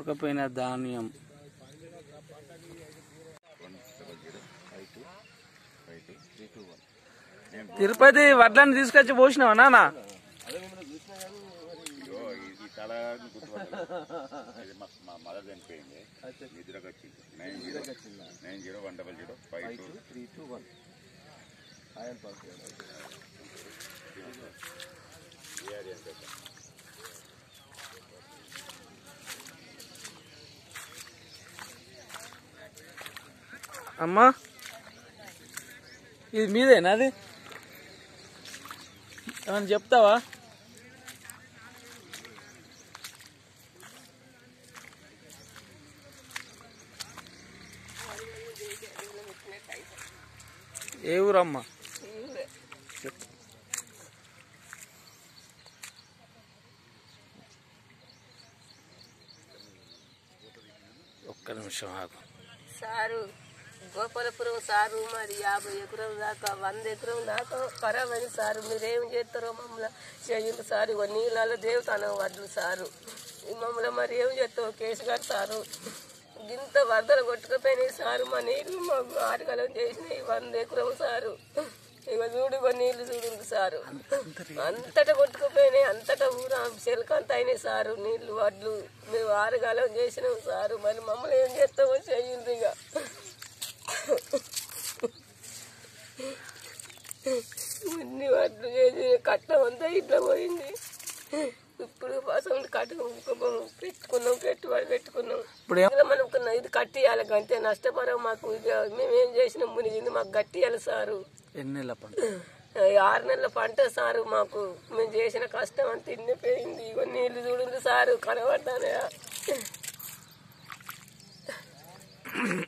కొట్టుకపోయిన ధాన్యం తిరుపతి వడ్లని తీసుకొచ్చి పోసినావా నాన్న ఇగో ఈ- ఈ తల గుర్తుపట్టాలి ఇది మా మా మదర్ చనిపోయింది నిద్రకు వచ్చింది nine zero nine zero one double zero five two three two one ఆయన పంపించారు అమ్మా ఇది మీదేనా అది ఏమన్నా చెప్తావా ఏ ఊరమ్మా చెప్పు ఒక్క నిమిషం ఆగు సారు గోపాలపురం సారు మరి యాభై ఎకరం దాకా వంద ఎకరం దాకా ఖరాబ్ అయింది సారు మీరేం చేస్తారో మమ్మల్ని చెయ్యండి సారు ఇగో నీళ్ళలో దేవతానం వడ్లు సారు ఈ మమ్మల్ని మరి ఏం చేస్తావు కేసు గారు సారు ఇంత వరదలు కొట్టుకుపోయినాయి సారు మా నీళ్ళు మాకు ఆరుగలం చేసినాయి వంద ఎకరం సారు ఇక చూడు ఇగో నీళ్లు చూడు సారు అంతటా కొట్టుకుపోయినాయి అంతటా ఊర చెలకంత అయినాయి సారు నీళ్లు వడ్లు మేము ఆరుగాలం చేసినాం సారు మరి మమ్మల్ని ఏం చేస్తామో చెయ్యండి ఇక ఇన్ని వడ్లు చేసి కట్టం అంతా ఇట్లా పోయింది ఇప్పుడు అసలు కట్ట పెట్టుకున్నాం పెట్టుబడి పెట్టుకున్నాం ఇప్పుడు ఏం- ఇలా మనకు ఇది కట్టియాలి అంతే నష్టపరం మాకు ఇక మేమేం చేసినాం మునిగింది మాకు కట్టియాలి సారు ఎన్ని నెలల పంట ఈ ఆరు నెలల పంట సారు మాకు మేము చేసిన కష్టం అంతా ఇన్నిపోయింది ఇగో నీళ్లు చూడండి సారు కనబడతానయా